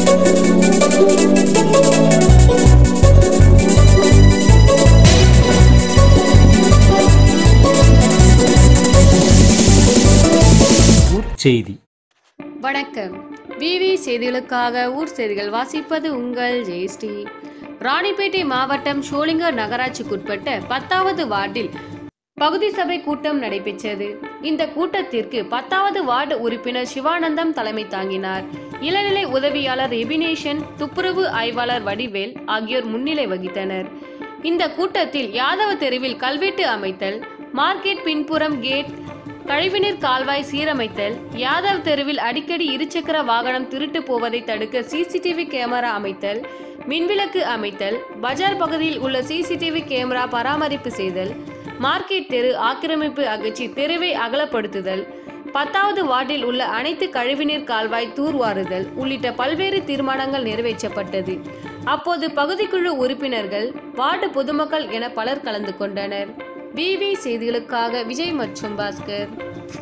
செய்தி வணக்கம் விவி செய்திகளுக்காக ஊர் செய்திகள் வாசிப்பது உங்கள் ஜெயஸ்ரீ ராணிப்பேட்டை மாவட்டம் ஷோலிங்கர் நகராட்சிக்குட்பட்ட பத்தாவது வார்டில் பகுதி சபை கூட்டம் நடைபெற்றது இந்த கூட்டத்திற்கு பத்தாவது வார்டு உறுப்பினர் சிவானந்தம் தலைமை தாங்கினார் இளநிலை உதவியாளர் எபினேஷன் துப்புரவு ஆய்வாளர் வடிவேல் ஆகியோர் முன்னிலை வகித்தனர் இந்த கூட்டத்தில் யாதவ தெருவில் கல்வெட்டு அமைத்தல் மார்க்கெட் பின்புறம் கேட் கழிவுநீர் கால்வாய் சீரமைத்தல் யாதவ் தெருவில் அடிக்கடி இருசக்கர வாகனம் திருட்டு போவதை தடுக்க சிசிடிவி கேமரா அமைத்தல் மின்விளக்கு அமைத்தல் பஜார் பகுதியில் உள்ள சிசிடிவி கேமரா பராமரிப்பு செய்தல் மார்க்கெட் தெரு ஆக்கிரமிப்பு அகற்றி தெருவை அகலப்படுத்துதல் பத்தாவது வார்டில் உள்ள அனைத்து கழிவுநீர் கால்வாய் தூர்வாருதல் உள்ளிட்ட பல்வேறு தீர்மானங்கள் நிறைவேற்றப்பட்டது அப்போது பகுதிக்குழு உறுப்பினர்கள் வார்டு பொதுமக்கள் என பலர் கலந்து கொண்டனர் விவி செய்திகளுக்காக விஜய் மற்றும் பாஸ்கர்